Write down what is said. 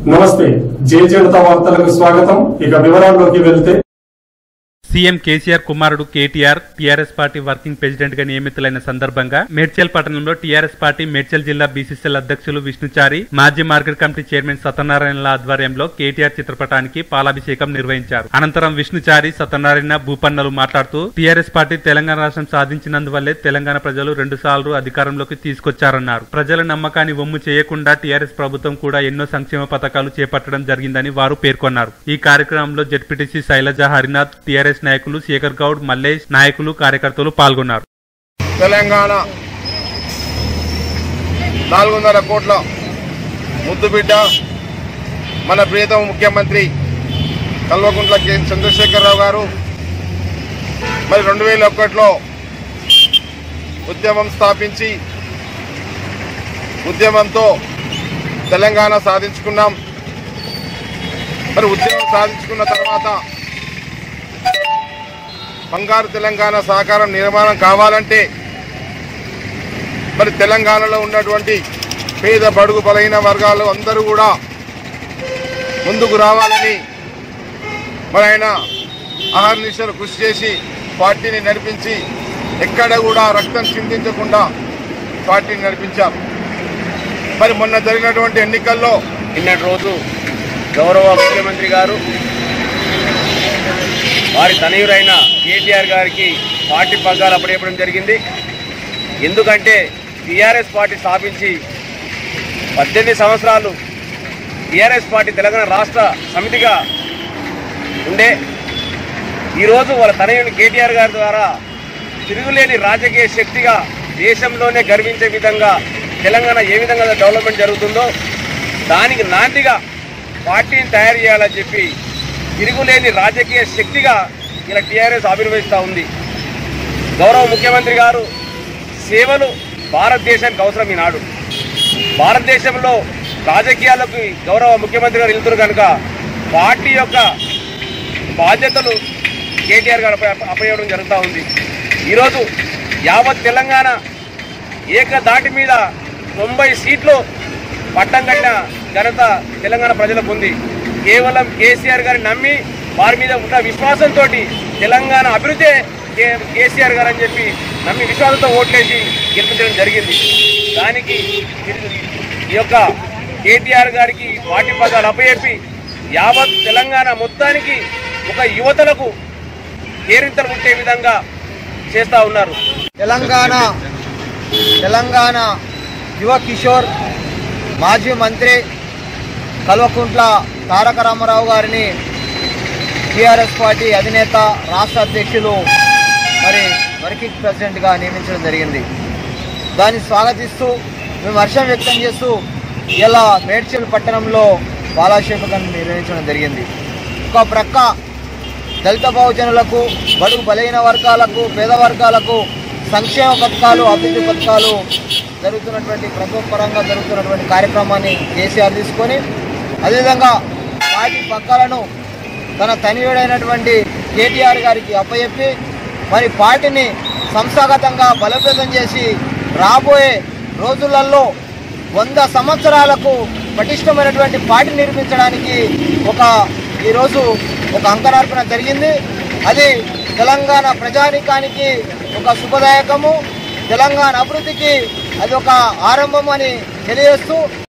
నమస్తే జే జనతా వార్తలకు స్వాగతం ఇక వివరాల్లోకి వెళ్తే సీఎం కేసీఆర్ కుమారుడు KTR TRS party working president గా నియమితులైన సందర్భంగా మేడ్చల్ పట్టణంలో టీఆర్ఎస్ పార్టీ మేడ్చల్ జిల్లా బీసీసీఎల్ అధ్యక్షులు విష్ణుచారి మాజీ మార్కెట్ కమిటీ చైర్మన్ సత్యనారాయణల ఆధ్వర్యంలో కేటీఆర్ చిత్రపటానికి పాలాభిషేకం నిర్వహించారు అనంతరం విష్ణుచారి సత్యనారాయణ భూపన్నలు మాట్లాడుతూ టీఆర్ఎస్ పార్టీ తెలంగాణ రాష్ట్రం సాధించినందువల్లే తెలంగాణ ప్రజలు రెండు సార్లు అధికారంలోకి తీసుకొచ్చారన్నారు ప్రజల నమ్మకాన్ని వమ్ము చేయకుండా టీఆర్ఎస్ ప్రభుత్వం కూడా ఎన్నో సంక్షేమ పథకాలు చేపట్టడం జరిగిందని వారు పేర్కొన్నారు ఈ కార్యక్రమంలో జెడ్పీటీసీ శైలజ హరినాథ్ టీఆర్ఎస్ నాయకులు శేఖర్ గౌడ్ మల్లేష్ నాయకులు కార్యకర్తలు పాల్గొన్నారు తెలంగాణ నాలుగున్నర కోట్ల ముద్దుబిడ్డ మన ప్రియతమ ముఖ్యమంత్రి కల్వకుంట్ల కె చంద్రశేఖరరావు గారు మరి రెండు వేల ఒకటిలో ఉద్యమం స్థాపించి ఉద్యమంతో తెలంగాణ సాధించుకున్నాం మరి ఉద్యమం సాధించుకున్న తర్వాత బంగారు తెలంగాణ సహకారం నిర్మాణం కావాలంటే మరి తెలంగాణలో ఉన్నటువంటి పేద బడుగు బలహీన వర్గాలు అందరూ కూడా ముందుకు రావాలని మరి ఆయన అహర్నిశలు కృషి చేసి పార్టీని నడిపించి ఎక్కడ కూడా రక్తం చిందించకుండా పార్టీని నడిపించారు మరి మొన్న జరిగినటువంటి ఎన్నికల్లో నిన్నటి రోజు గౌరవ ముఖ్యమంత్రి గారు వారి తనయురైన కేటీఆర్ గారికి పార్టీ పగ్గాలు అప్పడేయడం జరిగింది ఎందుకంటే టీఆర్ఎస్ పార్టీ స్థాపించి పద్దెనిమిది సంవత్సరాలు టీఆర్ఎస్ పార్టీ తెలంగాణ రాష్ట్ర సమితిగా ఉండే ఈరోజు వాళ్ళ తనయుని కేటీఆర్ గారి ద్వారా తిరుగులేని రాజకీయ శక్తిగా దేశంలోనే గర్వించే విధంగా తెలంగాణ ఏ విధంగా డెవలప్మెంట్ జరుగుతుందో దానికి నాందిగా పార్టీని తయారు చేయాలని చెప్పి తిరుగులేని రాజకీయ శక్తిగా ఇలా టీఆర్ఎస్ ఆవిర్భవిస్తూ ఉంది గౌరవ ముఖ్యమంత్రి గారు సేవలు భారతదేశానికి అవసరం ఈనాడు భారతదేశంలో రాజకీయాలకు గౌరవ ముఖ్యమంత్రి గారు వెళ్తున్నారు కనుక పార్టీ యొక్క బాధ్యతలు కేటీఆర్ గారు అప్ప- అప్పయ్యడం జరుగుతూ ఉంది ఈరోజు యావత్ తెలంగాణ ఏకదాటి మీద తొంభై సీట్లు పట్టం కట్టిన ఘనత తెలంగాణ ప్రజలకు ఉంది కేవలం కేసీఆర్ గారిని నమ్మి వారి మీద ఉన్న విశ్వాసంతో తెలంగాణ అభివృద్ధి కేసీఆర్ గారు అని చెప్పి నమ్మి విశ్వాసంతో ఓట్లేసి గెలిపించడం జరిగింది దానికి ఈ యొక్క కేటీఆర్ గారికి పార్టీ పదాలు అప్పచెప్పి యావత్ తెలంగాణ మొత్తానికి ఒక యువతలకు కేరింతలు పుట్టే విధంగా చేస్తూ ఉన్నారు తెలంగాణ తెలంగాణ యువ కిషోర్ మాజీ మంత్రి కల్వకుంట్ల తారక రామారావు గారిని టీఆర్ఎస్ పార్టీ అధినేత రాష్ట్ర అధ్యక్షులు మరి వర్కింగ్ ప్రెసిడెంట్గా నియమించడం జరిగింది దాన్ని స్వాగతిస్తూ మేము హర్షం వ్యక్తం చేస్తూ ఇలా మేడ్చల్ పట్టణంలో బాలాభిషేకం నిర్వహించడం జరిగింది ఒక ప్రక్క దళిత బహుజనులకు బడుగు బలహీన వర్గాలకు పేద వర్గాలకు సంక్షేమ పథకాలు అభివృద్ధి పథకాలు జరుగుతున్నటువంటి ప్రభుత్వ పరంగా జరుగుతున్నటువంటి కార్యక్రమాన్ని కేసీఆర్ తీసుకొని అదేవిధంగా పార్టీ పక్కాలను తన తనియుడైనటువంటి కేటీఆర్ గారికి అప్పచెప్పి మరి పార్టీని సంస్థాగతంగా బలోపేతం చేసి రాబోయే రోజులలో వంద సంవత్సరాలకు పటిష్టమైనటువంటి పార్టీ నిర్మించడానికి ఒక ఈరోజు ఒక అంకరార్పణ జరిగింది అది తెలంగాణ ప్రజానికానికి ఒక శుభదాయకము తెలంగాణ అభివృద్ధికి అది ఒక ఆరంభం అని తెలియజేస్తూ